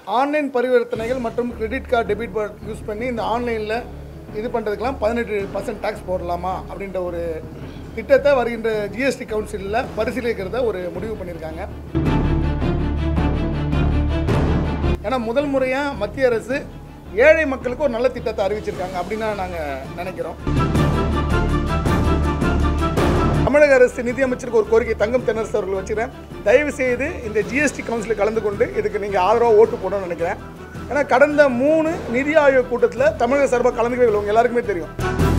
Online பரிவர்த்தனைகள் மற்றும் credit card debit card use பண்ணி இந்த ஆன்லைனில் இது பண்ணுறதுக்கெலாம் பதினெட்டு பர்சன்ட் டேக்ஸ் போடலாமா அப்படின்ற ஒரு திட்டத்தை வருகின்ற ஜிஎஸ்டி கவுன்சிலில் பரிசீலிக்கிறத ஒரு முடிவு பண்ணியிருக்காங்க ஏன்னா முதல் முறையாக மத்திய அரசு ஏழை மக்களுக்கு ஒரு நல்ல திட்டத்தை அறிவிச்சிருக்காங்க அப்படின்னு தான் நாங்கள் நினைக்கிறோம் தமிழக அரசு நிதியமைச்சருக்கு ஒரு கோரிக்கை தங்கம் தென்னரசு அவர்கள் வச்சுக்கிறேன் தயவு செய்து இந்த ஜிஎஸ்டி கவுன்சிலில் கலந்து கொண்டு இதுக்கு நீங்கள் ஆதரவாக ஓட்டு போடணும்னு நினைக்கிறேன் ஏன்னா கடந்த மூணு நிதி ஆயோக் கூட்டத்தில் தமிழக சார்பாக கலந்துக்கவே இல்லை உங்க எல்லாருக்குமே தெரியும்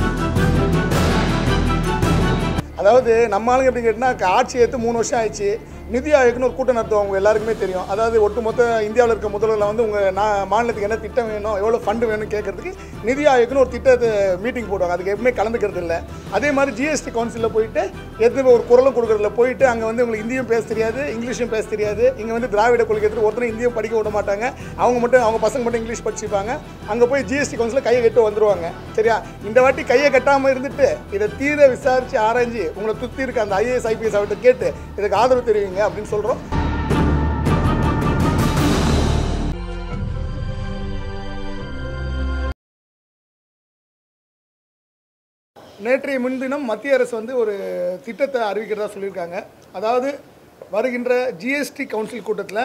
அதாவது நம்ம ஆளுங்க எப்படி கேட்டால் ஆட்சி ஏற்று மூணு வருஷம் ஆயிடுச்சு நிதி ஆயோக்னு ஒரு கூட்டம் நடத்துவாங்க உங்க எல்லாருக்குமே தெரியும் அதாவது ஒட்டுமொத்த இந்தியாவில் இருக்க முதல்வரில் வந்து உங்கள் நான் மாநிலத்துக்கு என்ன திட்டம் வேணும் எவ்வளோ ஃபண்டு வேணும்னு கேட்கறதுக்கு நிதி ஆயோக்னு ஒரு திட்டத்தை மீட்டிங் போடுவாங்க அதுக்கு எப்பவுமே கலந்துக்கிறது இல்லை அதே மாதிரி ஜிஎஸ்டி கவுன்சிலில் போயிட்டு எதுவும் ஒரு குரலும் கொடுக்கறதுல போயிட்டு அங்கே வந்து உங்களுக்கு இந்தியும் பேச தெரியாது இங்கிலீஷும் பேச தெரியாது இங்கே வந்து திராவிட கொள்கை எடுத்து ஒருத்தரும் இந்தியும் படிக்க விட மாட்டாங்க அவங்க மட்டும் அவங்க பசங்க மட்டும் இங்கிலீஷ் படிச்சுப்பாங்க அங்கே போய் ஜிஎஸ்டி கவுன்சிலில் கையை கட்டு வந்துருவாங்க சரியா இந்த வாட்டி கையை கட்டாமல் இருந்துட்டு இதை தீர விசாரித்து ஆராய்ஞ்சு உங்களை சுற்றி இருக்க அந்த ஐஏஎஸ் ஐபிஎஸ் அவர்கிட்ட கேட்டு இதுக்கு ஆதரவு தெரிவிங்க அப்படின்னு சொல்கிறோம் நேற்றைய முன்தினம் மத்திய அரசு வந்து ஒரு திட்டத்தை அறிவிக்கிறதா சொல்லியிருக்காங்க அதாவது வருகின்ற ஜிஎஸ்டி கவுன்சில் கூட்டத்தில்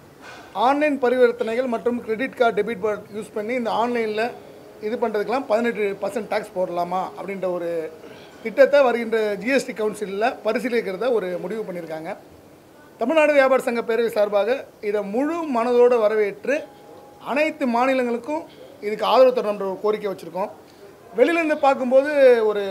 ஆன்லைன் பரிவர்த்தனைகள் மற்றும் credit card debit card use பண்ணி இந்த ஆன்லைனில் இது பண்ணுறதுக்கெலாம் பதினெட்டு பர்சன்ட் டேக்ஸ் போடலாமா அப்படின்ற ஒரு திட்டத்தை வருகின்ற ஜிஎஸ்டி கவுன்சிலில் பரிசீலிக்கிறத ஒரு முடிவு பண்ணியிருக்காங்க தமிழ்நாடு வியாபார சங்க பேரவை சார்பாக இதை முழு மனதோடு வரவேற்று அனைத்து மாநிலங்களுக்கும் இதுக்கு ஆதரவு தரணுன்ற ஒரு கோரிக்கை வச்சுருக்கோம் வெளியிலேருந்து பார்க்கும்போது ஒரு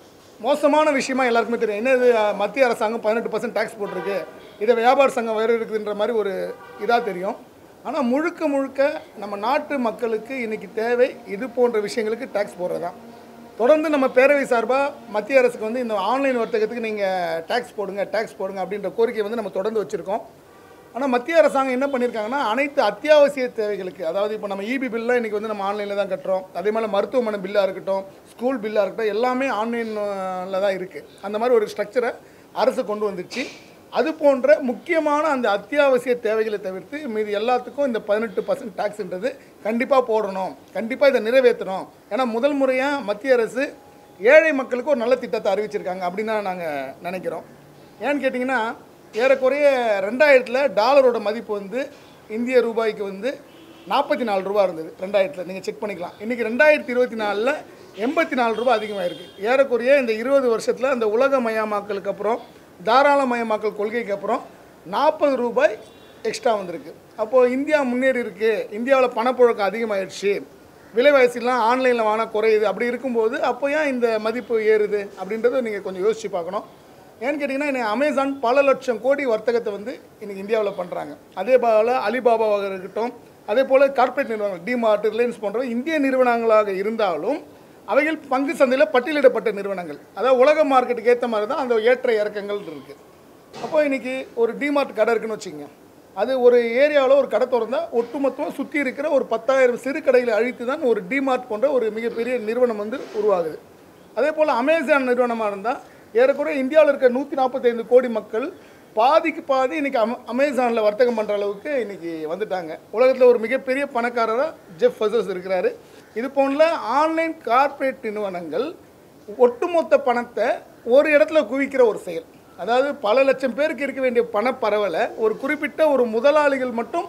மோசமான விஷயமா எல்லாருக்குமே தெரியும் என்னது அஹ், மத்திய அரசாங்கம் பதினெட்டு பர்சன்ட் டேக்ஸ் போட்டிருக்கு இதை வியாபார சங்கம் வேறு இருக்குதுன்ற மாதிரி ஒரு இதாக தெரியும் ஆனால் முழுக்க முழுக்க நம்ம நாட்டு மக்களுக்கு இன்றைக்கி தேவை இது போன்ற விஷயங்களுக்கு டேக்ஸ் போடுறது தான் தொடர்ந்து நம்ம பேரவை சார்பாக மத்திய அரசுக்கு வந்து இந்த ஆன்லைன் வர்த்தகத்துக்கு நீங்கள் டேக்ஸ் போடுங்க டேக்ஸ் போடுங்க அப்படின்ற கோரிக்கை வந்து நம்ம தொடர்ந்து வச்சுருக்கோம் ஆனால் மத்திய அரசாங்கம் என்ன பண்ணியிருக்காங்கன்னா அனைத்து அத்தியாவசிய தேவைகளுக்கு அதாவது இப்போ நம்ம இபி பில்லாம் இன்றைக்கி வந்து நம்ம ஆன்லைனில் தான் கட்டுறோம் அதே மாதிரி மருத்துவமனை பில்லாக இருக்கட்டும் ஸ்கூல் பில்லாக இருக்கட்டும் எல்லாமே ஆன்லைனில் தான் இருக்குது அந்த மாதிரி ஒரு ஸ்ட்ரக்சரை அரசு கொண்டு வந்துச்சு அது போன்ற முக்கியமான அந்த அத்தியாவசிய தேவைகளை தவிர்த்து மீது எல்லாத்துக்கும் இந்த பதினெட்டு பர்சன்ட் டேக்ஸ்ன்றது கண்டிப்பாக போடணும் கண்டிப்பாக இதை நிறைவேற்றணும் ஏன்னா முதல் முறையாக மத்திய அரசு ஏழை மக்களுக்கு ஒரு நல்ல திட்டத்தை அறிவிச்சிருக்காங்க அப்படின்னு தான் நாங்கள் நினைக்கிறோம் ஏன்னு கேட்டிங்கன்னா ஏறக்குறைய ரெண்டாயிரத்தில் டாலரோட மதிப்பு வந்து இந்திய ரூபாய்க்கு வந்து நாற்பத்தி நாலு ரூபா இருந்தது ரெண்டாயிரத்தில் நீங்கள் செக் பண்ணிக்கலாம் இன்றைக்கி ரெண்டாயிரத்தி இருபத்தி நாலில் எண்பத்தி நாலு ரூபா அதிகமாகிருக்கு ஏறக்குறைய இந்த இருபது வருஷத்தில் அந்த உலகமயமாக்கலுக்கு அப்புறம் தாராளமயமாக்கல் கொள்கைக்கு அப்புறம் நாற்பது ரூபாய் எக்ஸ்ட்ரா வந்திருக்கு அப்போது இந்தியா முன்னேறி இருக்கு இந்தியாவில் பணப்புழக்கம் அதிகமாகிடுச்சு விலைவாசிலாம் ஆன்லைனில் வாங்கினா குறையுது அப்படி இருக்கும்போது அப்போ ஏன் இந்த மதிப்பு ஏறுது அப்படின்றத நீங்கள் கொஞ்சம் யோசிச்சு பார்க்கணும் ஏன்னு கேட்டிங்கன்னா இன்னைக்கு அமேசான் பல லட்சம் கோடி வர்த்தகத்தை வந்து இன்றைக்கி இந்தியாவில் பண்ணுறாங்க அதே போல் அலிபாபாவாக இருக்கட்டும் அதே போல் கார்ப்பரேட் நிறுவனங்கள் டிமார்ட் ரிலையன்ஸ் போன்ற இந்திய நிறுவனங்களாக இருந்தாலும் அவைகள் பங்கு சந்தையில் பட்டியலிடப்பட்ட நிறுவனங்கள் அதாவது உலக மார்க்கெட்டுக்கு ஏற்ற மாதிரி தான் அந்த ஏற்ற இறக்கங்கள் இருக்குது அப்போ இன்றைக்கி ஒரு டிமார்ட் கடை இருக்குன்னு வச்சுக்கோங்க அது ஒரு ஏரியாவில் ஒரு கடை திறந்தா ஒட்டுமொத்தமாக சுற்றி இருக்கிற ஒரு பத்தாயிரம் சிறு கடைகளை அழித்து தான் ஒரு டிமார்ட் போன்ற ஒரு மிகப்பெரிய நிறுவனம் வந்து உருவாகுது அதே போல் அமேசான் நிறுவனமாக இருந்தால் ஏறக்குறைய இந்தியாவில் இருக்க நூற்றி நாற்பத்தைந்து கோடி மக்கள் பாதிக்கு பாதி இன்றைக்கி அம அமேசானில் வர்த்தகம் பண்ணுற அளவுக்கு இன்றைக்கி வந்துட்டாங்க உலகத்தில் ஒரு மிகப்பெரிய பணக்காரராக ஜெஃப் ஃபசஸ் இருக்கிறாரு இது போன்ற ஆன்லைன் கார்ப்பரேட் நிறுவனங்கள் ஒட்டுமொத்த பணத்தை ஒரு இடத்துல குவிக்கிற ஒரு செயல் அதாவது பல லட்சம் பேருக்கு இருக்க வேண்டிய பணப்பரவலை ஒரு குறிப்பிட்ட ஒரு முதலாளிகள் மட்டும்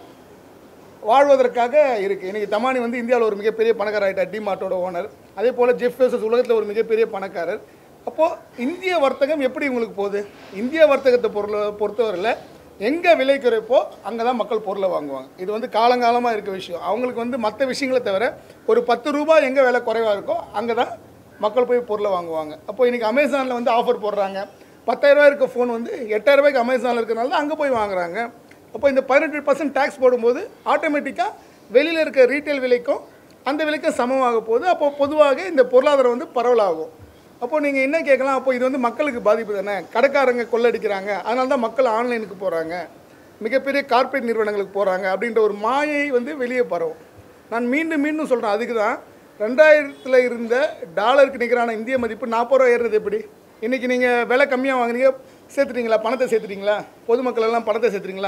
வாழ்வதற்காக இருக்குது இன்றைக்கி தமானி வந்து இந்தியாவில் ஒரு மிகப்பெரிய பணக்காரர் ஆகிட்டார் டிமார்ட்டோட ஓனர் அதே போல் ஜெஃப் பேசஸ் உலகத்தில் ஒரு மிகப்பெரிய பணக்காரர் அப்போது இந்திய வர்த்தகம் எப்படி உங்களுக்கு போகுது இந்திய வர்த்தகத்தை பொருளை பொறுத்தவரையில் எங்கே விலை குறைப்போ அங்கே தான் மக்கள் பொருளை வாங்குவாங்க இது வந்து காலங்காலமாக இருக்க விஷயம் அவங்களுக்கு வந்து மற்ற விஷயங்களை தவிர ஒரு பத்து ரூபாய் எங்கே விலை குறைவாக இருக்கோ அங்கே தான் மக்கள் போய் பொருளை வாங்குவாங்க அப்போ இன்றைக்கி அமேசானில் வந்து ஆஃபர் போடுறாங்க பத்தாயிரரூபா இருக்க ஃபோன் வந்து எட்டாயிரரூபாய்க்கு அமேசானில் இருக்கிறனால தான் அங்கே போய் வாங்குறாங்க அப்போ இந்த பதினெட்டு பர்சன்ட் டேக்ஸ் போடும்போது ஆட்டோமேட்டிக்காக வெளியில் இருக்க ரீட்டைல் விலைக்கும் அந்த விலைக்கும் சமமாக போகுது அப்போ பொதுவாக இந்த பொருளாதாரம் வந்து பரவலாகும் அப்போ நீங்கள் என்ன கேட்கலாம் அப்போ இது வந்து மக்களுக்கு பாதிப்பு தானே கடைக்காரங்க கொள்ளடிக்கிறாங்க அதனால தான் மக்கள் ஆன்லைனுக்கு போகிறாங்க மிகப்பெரிய கார்ப்பரேட் நிறுவனங்களுக்கு போகிறாங்க அப்படின்ற ஒரு மாயை வந்து வெளியே பரவும் நான் மீண்டும் மீண்டும் சொல்கிறேன் அதுக்கு தான் ரெண்டாயிரத்தில் இருந்த டாலருக்கு நிகரான இந்திய மதிப்பு நாற்பது ரூபா ஏறுறது எப்படி இன்றைக்கி நீங்கள் விலை கம்மியாக வாங்குனீங்க சேர்த்துட்டீங்களா பணத்தை சேர்த்துட்டீங்களா பொதுமக்கள் எல்லாம் பணத்தை சேர்த்துட்டீங்களா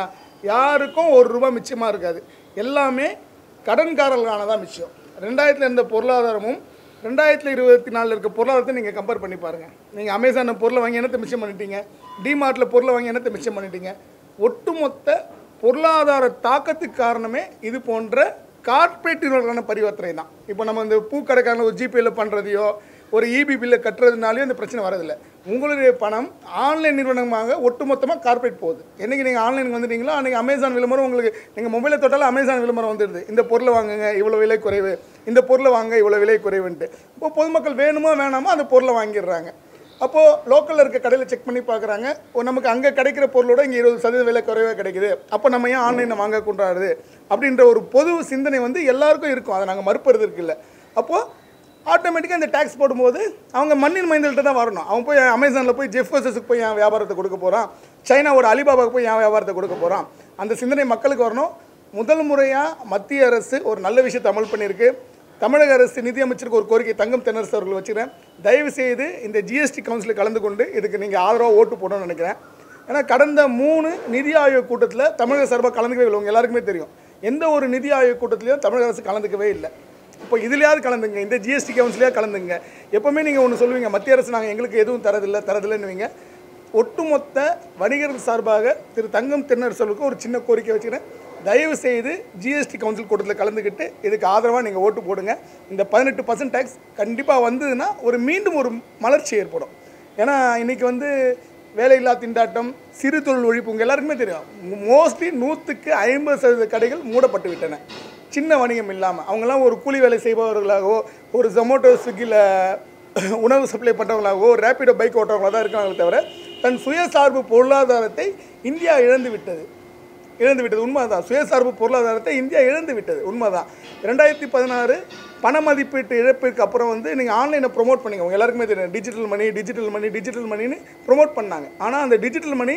யாருக்கும் ஒரு ரூபாய் மிச்சமாக இருக்காது எல்லாமே கடன்காரர்களுக்கான தான் மிச்சம் ரெண்டாயிரத்தில் இருந்த பொருளாதாரமும் ரெண்டாயிரத்தில் இருபத்தி நாலில் இருக்க பொருளாதாரத்தை நீங்கள் கம்பேர் பண்ணி பாருங்கள் நீங்கள் அமேசானில் பொருளை வாங்கி என்னத்தை மிச்சம் பண்ணிட்டீங்க டிமார்ட்டில் பொருளை வாங்கி என்னத்தை மிச்சம் பண்ணிட்டீங்க ஒட்டுமொத்த பொருளாதார தாக்கத்துக்கு காரணமே இது போன்ற கார்ப்பரேட் நிறுவனங்களான பரிவர்த்தனை தான் இப்போ நம்ம இந்த பூக்கடைக்காரங்க ஒரு ஜிபேயில் பண்ணுறதையோ ஒரு இபி பில்லை கட்டுறதுனாலையும் இந்த பிரச்சனை வரதில்லை உங்களுடைய பணம் ஆன்லைன் நிறுவனமாக ஒட்டுமொத்தமாக கார்ப்பரேட் போகுது என்றைக்கு நீங்கள் ஆன்லைனுக்கு வந்துட்டீங்களோ அன்றைக்கி அமேசான் விளம்பரம் உங்களுக்கு நீங்கள் மொபைலை தொட்டாலும் அமேசான் விளம்பரம் வந்துடுது இந்த பொருளை வாங்குங்க இவ்வளோ விலை குறைவு இந்த பொருளை வாங்க இவ்வளோ விலை குறைவுன்ட்டு இப்போ பொதுமக்கள் வேணுமோ வேணாமோ அந்த பொருளை வாங்கிடுறாங்க அப்போது லோக்கலில் இருக்க கடையில் செக் பண்ணி பார்க்குறாங்க நமக்கு அங்கே கிடைக்கிற பொருளோட இங்கே இருபது சதவீத விலை குறைவாக கிடைக்குது அப்போ நம்ம ஏன் ஆன்லைனில் வாங்க கொண்டாடுது அப்படின்ற ஒரு பொது சிந்தனை வந்து எல்லாருக்கும் இருக்கும் அதை நாங்கள் மறுப்பது இருக்குல்ல அப்போது ஆட்டோமேட்டிக்காக இந்த டேக்ஸ் போடும்போது அவங்க மண்ணின் மைந்தல்கிட்ட தான் வரணும் அவன் போய் அமேசானில் போய் ஜெஃபோசஸுக்கு போய் என் வியாபாரத்தை கொடுக்க போகிறான் சைனாவோட அலிபாபாவுக்கு போய் என் வியாபாரத்தை கொடுக்க போகிறான் அந்த சிந்தனை மக்களுக்கு வரணும் முதல் முறையாக மத்திய அரசு ஒரு நல்ல விஷயத்தை அமல் பண்ணியிருக்கு தமிழக அரசு நிதியமைச்சருக்கு ஒரு கோரிக்கை தங்கம் தென்னரசு அவர்கள் வச்சுக்கிறேன் தயவு செய்து இந்த ஜிஎஸ்டி கவுன்சிலில் கலந்து கொண்டு இதுக்கு நீங்கள் ஆதரவாக ஓட்டு போடணும்னு நினைக்கிறேன் ஏன்னா கடந்த மூணு நிதி ஆயோக் கூட்டத்தில் தமிழக சார்பாக கலந்துக்கவே இல்லை உங்க எல்லாருக்குமே தெரியும் எந்த ஒரு நிதி ஆயோக் கூட்டத்திலையும் தமிழக அரசு கலந்துக்கவே இல்லை இப்போ இதுலையாவது கலந்துங்க இந்த ஜிஎஸ்டி கவுன்சிலையாவது கலந்துங்க எப்போவுமே நீங்கள் ஒன்று சொல்லுவீங்க மத்திய அரசு நாங்கள் எங்களுக்கு எதுவும் தரதில்லை தரதில்லைன்னுவீங்க ஒட்டுமொத்த வணிகர்கள் சார்பாக திரு தங்கம் தென்னரசலுக்கு ஒரு சின்ன கோரிக்கை வச்சுக்கிறேன் தயவு செய்து ஜிஎஸ்டி கவுன்சில் கூட்டத்தில் கலந்துக்கிட்டு இதுக்கு ஆதரவாக நீங்கள் ஓட்டு போடுங்க இந்த பதினெட்டு பர்சன்ட் டேக்ஸ் கண்டிப்பாக வந்ததுன்னா ஒரு மீண்டும் ஒரு மலர்ச்சி ஏற்படும் ஏன்னா இன்றைக்கி வந்து வேலையில்லா திண்டாட்டம் சிறு தொழில் ஒழிப்பு உங்கள் எல்லாருக்குமே தெரியும் மோஸ்ட்லி நூற்றுக்கு ஐம்பது சதவீத கடைகள் மூடப்பட்டு விட்டன சின்ன வணிகம் இல்லாமல் அவங்கெல்லாம் ஒரு கூலி வேலை செய்பவர்களாகவோ ஒரு ஜொமேட்டோ ஸ்விக்கியில் உணவு சப்ளை பண்ணுறவங்களாகவோ ரேப்பிடோ பைக் ஓட்டுறவங்களாக தான் இருக்காங்களே தவிர தன் சுயசார்பு பொருளாதாரத்தை இந்தியா இழந்து விட்டது இழந்து விட்டது உண்மைதான் சுயசார்பு பொருளாதாரத்தை இந்தியா இழந்து விட்டது உண்மைதான் ரெண்டாயிரத்தி பதினாறு பண மதிப்பீட்டு இழப்பிற்கு அப்புறம் வந்து நீங்கள் ஆன்லைனை ப்ரோமோட் பண்ணீங்க உங்க எல்லாருக்குமே தெரியும் digital money digital money digital மணின்னு ப்ரோமோட் பண்ணாங்க ஆனால் அந்த டிஜிட்டல் மணி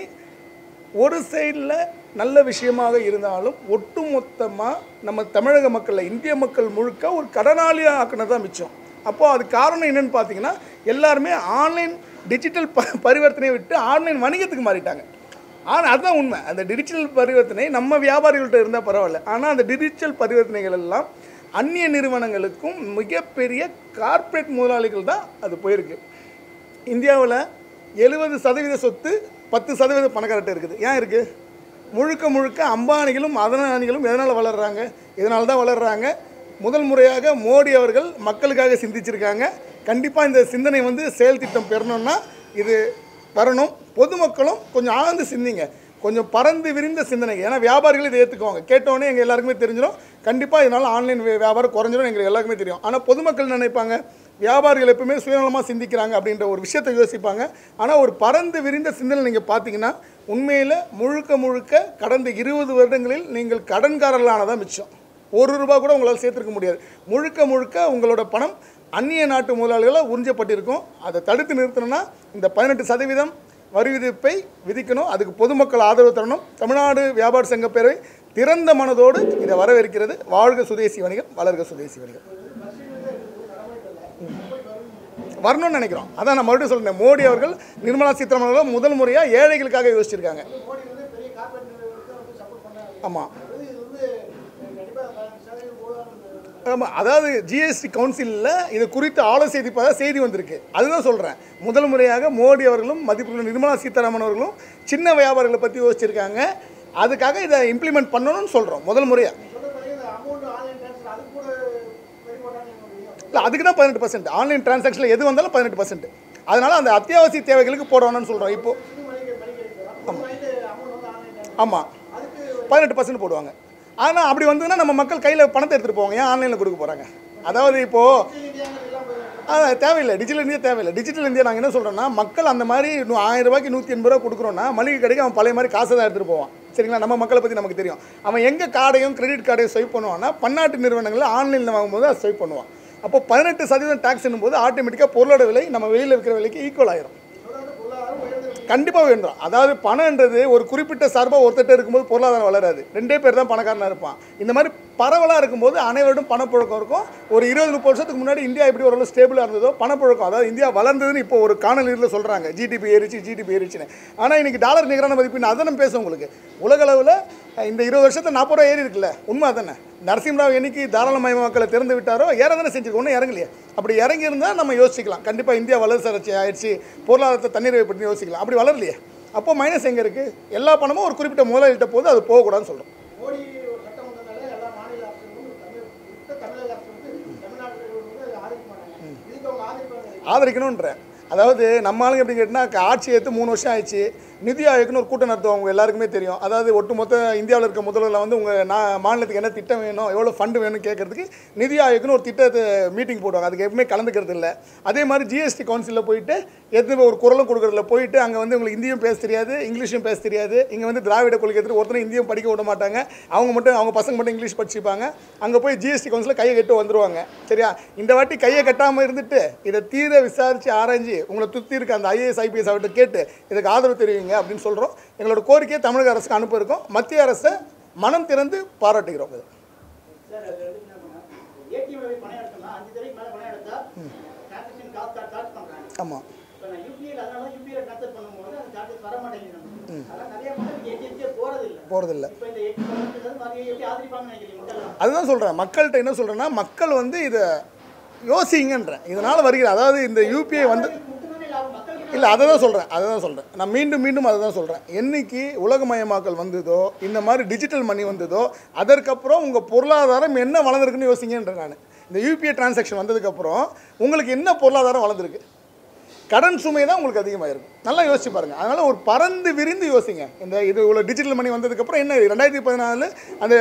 ஒரு சைடில் நல்ல விஷயமாக இருந்தாலும் ஒட்டுமொத்தமாக நம்ம தமிழக மக்களில் இந்திய மக்கள் முழுக்க ஒரு கடனாளியாக ஆக்குனது தான் மிச்சம் அப்போது அது காரணம் என்னன்னு பார்த்தீங்கன்னா எல்லாருமே ஆன்லைன் டிஜிட்டல் ப பரிவர்த்தனையை விட்டு ஆன்லைன் வணிகத்துக்கு மாறிட்டாங்க ஆனால் அதுதான் உண்மை அந்த டிஜிட்டல் பரிவர்த்தனை நம்ம வியாபாரிகள்கிட்ட இருந்தால் பரவாயில்ல ஆனால் அந்த டிஜிட்டல் பரிவர்த்தனைகள் எல்லாம் அந்நிய நிறுவனங்களுக்கும் மிகப்பெரிய கார்ப்பரேட் முதலாளிகள் தான் அது போயிருக்கு இந்தியாவில் எழுபது சதவீத சொத்து பத்து சதவீத பணக்காரர்கிட்ட இருக்குது ஏன் இருக்குது முழுக்க முழுக்க அம்பானிகளும் அதனானிகளும் எதனால் வளர்கிறாங்க இதனால தான் வளர்கிறாங்க முதல் முறையாக மோடி அவர்கள் மக்களுக்காக சிந்திச்சிருக்காங்க கண்டிப்பாக இந்த சிந்தனை வந்து செயல் திட்டம் பெறணும்னா இது வரணும் பொதுமக்களும் கொஞ்சம் ஆழ்ந்து சிந்திங்க கொஞ்சம் பறந்து விரிந்த சிந்தனை ஏன்னா வியாபாரிகள் இதை ஏற்றுக்குவாங்க கேட்டோடனே எங்கள் எல்லாருக்குமே தெரிஞ்சிடும் கண்டிப்பாக இதனால் ஆன்லைன் வியாபாரம் குறைஞ்சிரும் எங்களுக்கு எல்லாருக்குமே தெரியும் ஆனால் பொதுமக்கள் நினைப்பாங்க வியாபாரிகள் எப்பவுமே சுயநலமாக சிந்திக்கிறாங்க அப்படின்ற ஒரு விஷயத்தை யோசிப்பாங்க ஆனால் ஒரு பறந்து விரிந்த சிந்தனை நீங்கள் பார்த்தீங்கன்னா உண்மையில் முழுக்க முழுக்க கடந்த இருபது வருடங்களில் நீங்கள் கடன்காரர்களானதான் மிச்சம் ஒரு ரூபா கூட உங்களால் சேர்த்துருக்க முடியாது முழுக்க முழுக்க உங்களோட பணம் அந்நிய நாட்டு முதலாளிகளால் உறிஞ்சப்பட்டிருக்கும் அதை தடுத்து நிறுத்தணும்னா இந்த பதினெட்டு சதவீதம் வரி விதிப்பை விதிக்கணும் அதுக்கு பொதுமக்கள் ஆதரவு தரணும் தமிழ்நாடு வியாபார சங்க பேரவை திறந்த மனதோடு இதை வரவேற்கிறது வாழ்க சுதேசி வணிகம் வளர்க சுதேசி வணிகம் வரணும்னு நினைக்கிறோம் அதான் நான் மறுபடியும் சொல்றேன் மோடி அவர்கள் நிர்மலா சீதாராமன் அவர்கள் முதல் முறையாக ஏழைகளுக்காக யோசிச்சிருக்காங்க ஆமாம் ஆமாம் அதாவது ஜிஎஸ்டி கவுன்சிலில் இது குறித்து ஆலோசிப்பதாக செய்தி வந்திருக்கு அதுதான் சொல்கிறேன் முதல் முறையாக மோடி அவர்களும் மதிப்புள்ள நிர்மலா சீதாராமன் அவர்களும் சின்ன வியாபாரிகளை பற்றி யோசிச்சிருக்காங்க அதுக்காக இதை இம்ப்ளிமெண்ட் பண்ணணும்னு சொல்கிறோம் முதல் முறையாக இல்லை அதுக்கு தான் பதினெட்டு பர்சன்ட் ஆன்லைன் டிரான்சாக்ஷனில் எது வந்தாலும் பதினெட்டு பர்சன்ட் அதனால் அந்த அத்தியாவசிய தேவைகளுக்கு போடணும்னு சொல்கிறோம் இப்போது ஆமாம் பதினெட்டு பர்சன்ட் போடுவாங்க ஆனால் அப்படி வந்ததுன்னா நம்ம மக்கள் கையில் பணத்தை எடுத்துகிட்டு போவாங்க ஏன் ஆன்லைனில் கொடுக்க போகிறாங்க அதாவது இப்போது அதான் தேவையில்லை டிஜிட்டல் இந்தியா தேவையில்லை டிஜிட்டல் இந்தியா நாங்கள் என்ன சொல்கிறோன்னா மக்கள் அந்த மாதிரி நூ ஆயிரம் ரூபாய்க்கு நூற்றி எண்பது ரூபா கொடுக்குறோன்னா மளிகை கடைக்கு அவன் பழைய மாதிரி காசை தான் எடுத்துகிட்டு போவான் சரிங்களா நம்ம மக்களை பற்றி நமக்கு தெரியும் அவன் எங்கே கார்டையும் கிரெடிட் கார்டையும் ஸ்வைப் பண்ணுவான்னா பன்னாட்டு நிறுவனங்களில் ஆன்லைனில் வாங்கும்போது அதை ஸ்வைப் பண்ணுவான் அப்போ பதினெட்டு சதவீதம் டேக்ஸ் போது ஆட்டோமேட்டிக்காக பொருளோட விலை நம்ம வெளியில் விற்கிற விலைக்கு ஈக்குவல் ஆயிரும் கண்டிப்பாக வேண்டும் அதாவது பணம்ன்றது ஒரு குறிப்பிட்ட சார்பாக ஒருத்தட்ட இருக்கும்போது பொருளாதாரம் வளராது ரெண்டே பேர் தான் பணக்காரனாக இருப்பான் இந்த மாதிரி பரவலாக இருக்கும்போது அனைவரிடம் பணப்புழக்கம் இருக்கும் ஒரு இருபது முப்பது வருஷத்துக்கு முன்னாடி இந்தியா எப்படி ஓரளவு ஸ்டேபிளாக இருந்ததோ பணப்புழக்கம் அதாவது இந்தியா வளர்ந்ததுன்னு இப்போ ஒரு காணொலியில் சொல்கிறாங்க ஜிடிபி ஏறிச்சு ஜிடிபி ஏறிச்சுன்னு ஆனால் இன்னைக்கு டாலர் நிகரான மதிப்பின் அதை நம்ம பேசும் உங்களுக்கு உலக அளவில் இந்த இருபது வருஷத்துல நாற்பது ரூபா ஏறி இருக்குல்ல உண்மை தானே நரசிம்மராவ் என்னைக்கு தாராளமயமாக்கலை திறந்து விட்டாரோ ஏற தானே செஞ்சிருக்கோம் ஒன்றும் இறங்கலையே அப்படி இறங்கியிருந்தால் நம்ம யோசிக்கலாம் கண்டிப்பாக இந்தியா வளர்ச்சி ஆயிடுச்சு பொருளாதாரத்தை தண்ணீர் பற்றி யோசிக்கலாம் அப்படி வளரலையே அப்போ மைனஸ் எங்கே இருக்குது எல்லா பணமும் ஒரு குறிப்பிட்ட முதலாளிகிட்ட போது அது போகக்கூடாதுன்னு சொல்கிறோம் மோடி ஒரு சட்டம் வந்ததால எல்லா மாநில அரசுகளும் தமிழ் மொத்த தமிழக அரசு வந்து தமிழ்நாட்டில் வந்து ஆதரிக்க மாட்டாங்க இதுக்கு அவங்க ஆதரிப்பாங்க ஆதரிக்கணுன்றேன் அதாவது நம்ம ஆளுங்க எப்படி கேட்டால் ஆட்சி ஏற்று மூணு வருஷம் ஆயிடுச்சு நிதி ஆயோக்னு ஒரு கூட்டம் நடத்துவாங்க உங்க எல்லாருக்குமே தெரியும் அதாவது ஒட்டுமொத்த இந்தியாவில் இருக்க முதல்வரில் வந்து உங்கள் நான் மாநிலத்துக்கு என்ன திட்டம் வேணும் எவ்வளோ ஃபண்டு வேணும்னு கேட்கறதுக்கு நிதி ஆயோக்னு ஒரு திட்டத்தை மீட்டிங் போடுவாங்க அதுக்கு எப்பவுமே கலந்துக்கிறது இல்லை அதே மாதிரி ஜிஎஸ்டி கவுன்சிலில் போயிட்டு எத்தனை ஒரு குரலும் கொடுக்குறதுல போயிட்டு அங்கே வந்து உங்களுக்கு இந்தியும் பேச தெரியாது இங்கிலீஷும் பேச தெரியாது இங்கே வந்து திராவிட கொள்கை எடுத்துட்டு ஒருத்தரும் இந்தியும் படிக்க விட மாட்டாங்க அவங்க மட்டும் அவங்க பசங்க மட்டும் இங்கிலீஷ் படிச்சுப்பாங்க அங்கே போய் ஜிஎஸ்டி கவுன்சிலில் கையை கட்டு வந்துருவாங்க சரியா இந்த வாட்டி கையை கட்டாமல் இருந்துட்டு இதை தீர விசாரித்து ஆராய்ஞ்சு உங்களை துத்தி இருக்க அந்த ஐஏஎஸ் ஐபிஎஸ் அவர்கிட்ட கேட்டு இதுக்கு ஆதரவு தெரிவிங்க அப்படின்னு சொல்கிறோம் எங்களோட கோரிக்கையை தமிழக அரசுக்கு அனுப்ப இருக்கோம் மத்திய அரசை மனம் திறந்து பாராட்டுகிறோம் இது சார் அது வந்து என்ன பண்ணா ஏடிஎம் பணம் எடுத்தோம்னா அஞ்சு தடவைக்கு மேலே பணம் எடுத்தா டிரான்சாக்ஷன் காசு சார்ஜ் பண்ணுறாங்க ஆமாம் இப்போ நான் யூபிஐல அதனால யூபிஐல ட்ரான்ஸ்ஃபர் பண்ணும்போது அந்த சார்ஜஸ் வர மாட்டேங்குது நமக்கு அதெல்லாம் நிறைய மக்கள் ஏடிஎம்கே போறது இல்ல போகிறதில்ல இப்போ இந்த ஏடிஎம் மறுபடியும் எப்படி ஆதரிப்பாங்கன்னு நினைக்கிறீங்க மக்கள் அதுதான் சொல்கிறேன் மக்கள்கிட்ட என்ன சொல்கிறேன்னா மக்கள் வந்து இதை யோசிங்கன்றேன் இதனால் வருகிற அதாவது இந்த யூபிஐ வந்து முட்டுதானே லாபம் மக்களுக்கு இல்லை அதை தான் சொல்கிறேன் அதை தான் சொல்கிறேன் நான் மீண்டும் மீண்டும் அதை தான் சொல்கிறேன் என்னைக்கு உலகமயமாக்கல் வந்ததோ இந்த மாதிரி டிஜிட்டல் மணி வந்ததோ அதற்கப்புறம் உங்கள் பொருளாதாரம் என்ன வளர்ந்துருக்குன்னு யோசிங்கன்றேன் நான் இந்த யூபிஐ டிரான்சாக்ஷன் வந்ததுக்கப்புறம் உங்களுக்கு என்ன பொருளாதாரம் வளர்ந்துருக்கு கடன் சுமை தான் உங்களுக்கு அதிகமாக இருக்கும் நல்லா யோசிச்சு பாருங்கள் அதனால் ஒரு பறந்து விரிந்து யோசிங்க இந்த இது இவ்வளோ டிஜிட்டல் மணி வந்ததுக்கப்புறம் என்ன ரெண்டாயிரத்தி பதினாலு அந்த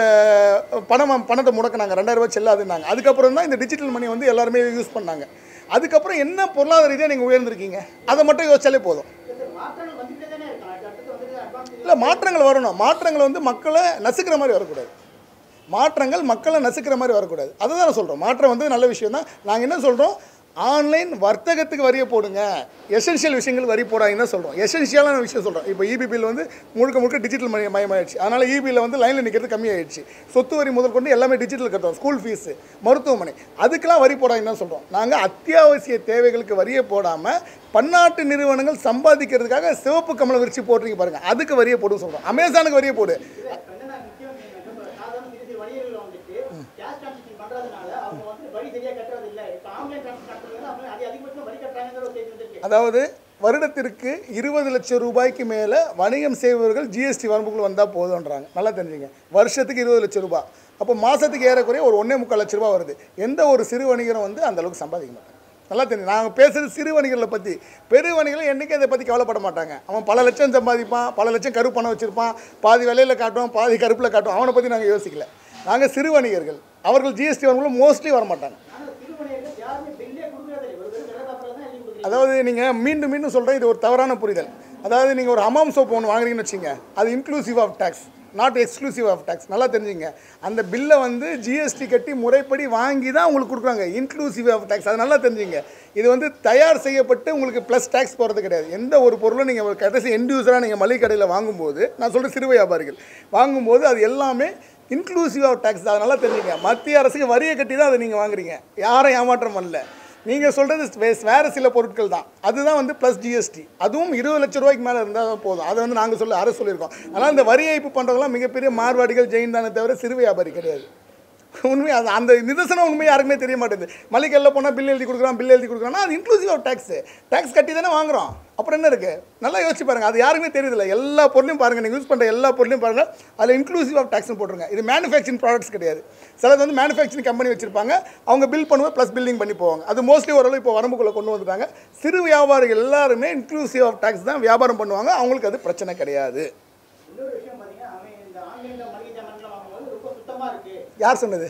பணம் பணத்தை முடக்கினாங்க ரெண்டாயிரம் ரூபாய் செல்லாதுன்னாங்க அதுக்கப்புறம் தான் இந்த டிஜிட்டல் மணி வந்து எல்லாருமே யூஸ் பண்ணாங்க அதுக்கப்புறம் என்ன பொருளாதார ரீதியாக நீங்கள் உயர்ந்திருக்கீங்க அதை மட்டும் யோசிச்சாலே போதும் சார் மாற்றங்கள் வந்துட்டே தானே இருக்கலாம் அடுத்தது வந்துட்டு அட்வான்ஸ் இல்லை மாற்றங்கள் வரணும் மாற்றங்கள் வந்து மக்களை நசுக்கிற மாதிரி வரக்கூடாது மாற்றங்கள் மக்களை நசுக்கிற மாதிரி வரக்கூடாது அதை தான் சொல்கிறோம் மாற்றம் வந்து நல்ல விஷயம் தான் நாங்கள் என்ன சொல்கிறோம் ஆன்லைன் வர்த்தகத்துக்கு வரியை போடுங்க எசென்ஷியல் விஷயங்கள் வரி போடாதீங்கன்னு தான் சொல்கிறோம் எசென்ஷியலான விஷயம் சொல்கிறோம் இப்போ இபி பில் வந்து முழுக்க முழுக்க டிஜிட்டல் மய மயமாயிடுச்சு அதனால் இபியில் வந்து லைனில் நிற்கிறது கம்மியாயிடுச்சு சொத்து வரி முதல் கொண்டு எல்லாமே டிஜிட்டல் கட்டுறோம் ஸ்கூல் ஃபீஸு மருத்துவமனை அதுக்கெல்லாம் வரி போடாதீங்கன்னு தான் சொல்கிறோம் நாங்கள் அத்தியாவசிய தேவைகளுக்கு வரியை போடாமல் பன்னாட்டு நிறுவனங்கள் சம்பாதிக்கிறதுக்காக சிவப்பு கமல விரிச்சு போடுறீங்க பாருங்கள் அதுக்கு வரியை போடுன்னு சொல்கிறோம் அமேசானுக்கு வரியை போடு இப்ப என்னன்னா முக்கியம் என்னன்னா, இப்ப சாதாரண சிறு சிறு வணிகர்கள் வந்துட்டு கேஷ் டிரான்சாக்ஷன் பண்றதுனால அவங்க வந்து வரி சரியா கட்டுறது இல்ல இப்ப ஆன்லைன் டிரான்சாக்ஷன் கட்டுறது அவங்க அது அதிகபட்சம் வரி கட்டுறாங்கிற ஒரு செய்தி வந்திருக்கு அதாவது வருடத்திற்கு இருபது லட்சம் ரூபாய்க்கு மேலே வணிகம் செய்பவர்கள் ஜிஎஸ்டி வரம்புக்குள்ள வந்தால் போதுன்றாங்க நல்லா தெரிஞ்சுங்க வருஷத்துக்கு இருபது லட்சம் ரூபாய் அப்போ மாதத்துக்கு ஏறக்குறைய ஒரு ஒன்றே முக்கால் லட்ச ரூபாய் வருது எந்த ஒரு சிறு வணிகரும் வந்து அந்த அளவுக்கு சம்பாதிக்க மாட்டாங்க நல்லா தெரியும் நாங்கள் பேசுகிறது சிறு வணிகர்களை பற்றி பெரு வணிகர்கள் என்றைக்கும் அதை பற்றி கவலைப்பட மாட்டாங்க அவன் பல லட்சம் சம்பாதிப்பான் பல லட்சம் கருப்பு பணம் வச்சுருப்பான் பாதி விலையில் காட்டுவான் பாதி கருப்பில் காட்டுவான் அவனை பற்றி நாங்கள் யோசிக்கல நாங்கள் சிறு வணிகர்கள் அவர்கள் ஜிஎஸ்டி வரம்புல மோஸ்ட்லி வர மாட்டாங்க ஆனா சிறு வணிகர்கள் யாருமே பில்லே கொடுக்கறதே இல்லை ஒரு வெறும் கடை பேப்பர்ல தான் எழுதி கொடுக்குறீங்க அதாவது நீங்கள் மீண்டும் மீண்டும் சொல்கிறேன் இது ஒரு தவறான புரிதல் அதாவது நீங்கள் ஒரு ஹமாம் சோப் ஒன்று வாங்குறீங்கன்னு வச்சுங்க அது inclusive of tax not exclusive of tax நல்லா தெரிஞ்சுங்க அந்த பில்லை வந்து ஜிஎஸ்டி கட்டி முறைப்படி வாங்கி தான் உங்களுக்கு கொடுக்குறாங்க இன்க்ளூசிவ் ஆஃப் டேக்ஸ் அது நல்லா தெரிஞ்சுங்க இது வந்து தயார் செய்யப்பட்டு உங்களுக்கு ப்ளஸ் டேக்ஸ் போகிறது கிடையாது எந்த ஒரு பொருளும் நீங்கள் கடைசி எண்ட் யூஸராக நீங்கள் மளிகை கடையில் வாங்கும்போது நான் சொல்கிற சிறு வியாபாரிகள் வாங்கும்போது அது எல்லாமே இன்க்ளூசிவ் ஆஃப் டேக்ஸ் அது நல்லா தெரிஞ்சுங்க மத்திய அரசுக்கு வரியை கட்டி தான் அதை நீங்கள் வாங்குறீங்க யாரும் ஏமாற்றம் பண்ணல நீங்கள் சொல்கிறது வேறு சில பொருட்கள் தான் அதுதான் வந்து ப்ளஸ் ஜிஎஸ்டி அதுவும் இருபது லட்ச ரூபாய்க்கு மேலே இருந்தால் தான் போதும் அதை வந்து நாங்கள் சொல்ல அரசு சொல்லியிருக்கோம் அதனால் இந்த வரி ஏய்ப்பு பண்ணுறவங்களாம் மிகப்பெரிய மார்வாடிகள் ஜெயின் தானே தவிர சிறு வியாபாரி கிடையாது உண்மை அது அந்த நிதர்சனம் உண்மை யாருக்குமே தெரிய மாட்டேங்குது மளிகையில் போனால் பில் எழுதி கொடுக்குறான் பில் எழுதி கொடுக்குறான்னா அது இன்க்ளூசிவ் ஆஃப் டேக்ஸ் டேக்ஸ் கட்டி தானே வாங்குறோம் அப்புறம் என்ன இருக்குது நல்லா யோசிச்சு பாருங்கள் அது யாருக்குமே தெரியுதில்ல எல்லா பொருளையும் பாருங்கள் நீங்கள் யூஸ் பண்ணுற எல்லா பொருளையும் பாருங்கள் அதில் இன்க்ளூசிவ் ஆஃப் டேக்ஸ்னு போட்டுருங்க இது மேனுஃபேக்சரிங் ப்ராடக்ட்ஸ் கிடையாது சிலது வந்து மேனுஃபேக்சரிங் கம்பெனி வச்சிருப்பாங்க அவங்க பில் பண்ணும்போது ப்ளஸ் பில்லிங் பண்ணி போவாங்க அது மோஸ்ட்லி ஓரளவு இப்போ வரம்புக்குள்ளே கொண்டு வந்துட்டாங்க சிறு வியாபாரிகள் எல்லாருமே இன்க்ளூசிவ் ஆஃப் டேக்ஸ் தான் வியாபாரம் பண்ணுவாங்க அவங்களுக்கு அது பிரச்சனை கிடையாது இன்னொரு விஷயம் பாத்தீங்கன்னா அவன் இந்த ஆன்லைன்ல மளிகை ஜாமான்லாம் வாங்கும்போது ரொம்ப சுத்தமா இருக்கு யார் சொன்னது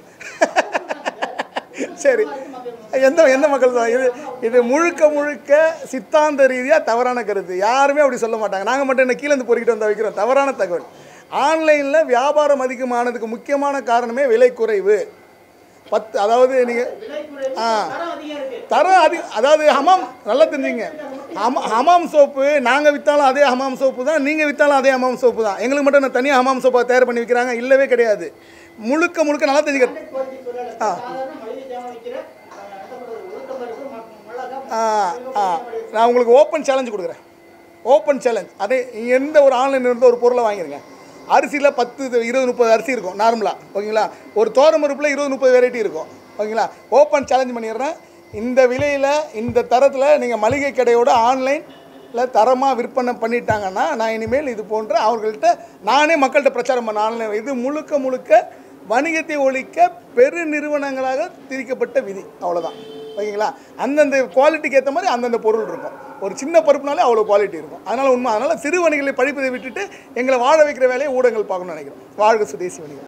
சரி எந்த எந்த மக்கள் தான் இது இது முழுக்க முழுக்க சித்தாந்த ரீதியாக தவறான கருத்து யாருமே அப்படி சொல்ல மாட்டாங்க நாங்கள் மட்டும் என்ன கீழே இருந்து பொறுக்கிட்டு வந்தால் வைக்கிறோம் தவறான தகவல் ஆன்லைனில் வியாபாரம் அதிகமானதுக்கு முக்கியமான காரணமே விலை குறைவு பத்து அதாவது நீங்கள் விலை குறைவு ஆ. தரம் அதிகம் இருக்கு தரம் அதி அதாவது ஹமாம் நல்லா தெரிஞ்சுங்க ஹம ஹமாம் சோப்பு நாங்கள் விற்றாலும் அதே ஹமாம் சோப்பு தான் நீங்கள் விற்றாலும் அதே ஹமாம் சோப்பு தான் எங்களுக்கு மட்டும் என்ன தனியாக ஹமாம் சோப்பை தயார் பண்ணி விற்கிறாங்க இல்லவே கிடையாது முழுக்க முழுக்க நல்லா தெரிஞ்சுக்க குவாலிட்டி சொல்லல சாதாரண மளிகை ஜாமான் விற்கிற அஹ், என்ன சொல்றது உளுத்தம் பருப்பு ம- மிளகா ஆ, ஆ. நான் உங்களுக்கு ஓப்பன் சேலஞ்ச் கொடுக்குறேன் ஓப்பன் சேலஞ்ச் அதே எந்த ஒரு ஆன்லைன் இருந்து ஒரு பொருளை வாங்கிருங்க அரிசியில் பத்து இது- இருபது முப்பது அரிசி இருக்கும் நார்மலாக ஓகேங்களா ஒரு தோரம் பருப்பில் இருபது முப்பது வெரைட்டி இருக்கும் ஓகேங்களா ஓப்பன் சேலஞ்ச் பண்ணிடுறேன் இந்த விலையில் இந்த தரத்தில் நீங்கள் மளிகை கடையோட ஆன்லைனில் தரமாக விற்பனை பண்ணிட்டாங்கன்னா நான் இனிமேல் இது போன்ற அவர்கள்ட்ட நானே மக்கள்கிட்ட பிரச்சாரம் பண்ண ஆன்லைன் இது முழுக்க முழுக்க வணிகத்தை ஒழிக்க பெரு நிறுவனங்களாக திரிக்கப்பட்ட விதி அவ்வளோதான் ஓகேங்களா அந்தந்த குவாலிட்டிக்கு ஏற்ற மாதிரி அந்தந்த பொருள் இருக்கும் ஒரு சின்ன பருப்புனாலே அவ்வளோ குவாலிட்டி இருக்கும் அதனால் உண்மை அதனால் சிறு வணிகளை படிப்பதை விட்டுட்டு எங்களை வாழ வைக்கிற வேலையை ஊடகங்கள் பார்க்கணும்னு நினைக்கிறோம் வாழ்க சுதேசி வணிகம்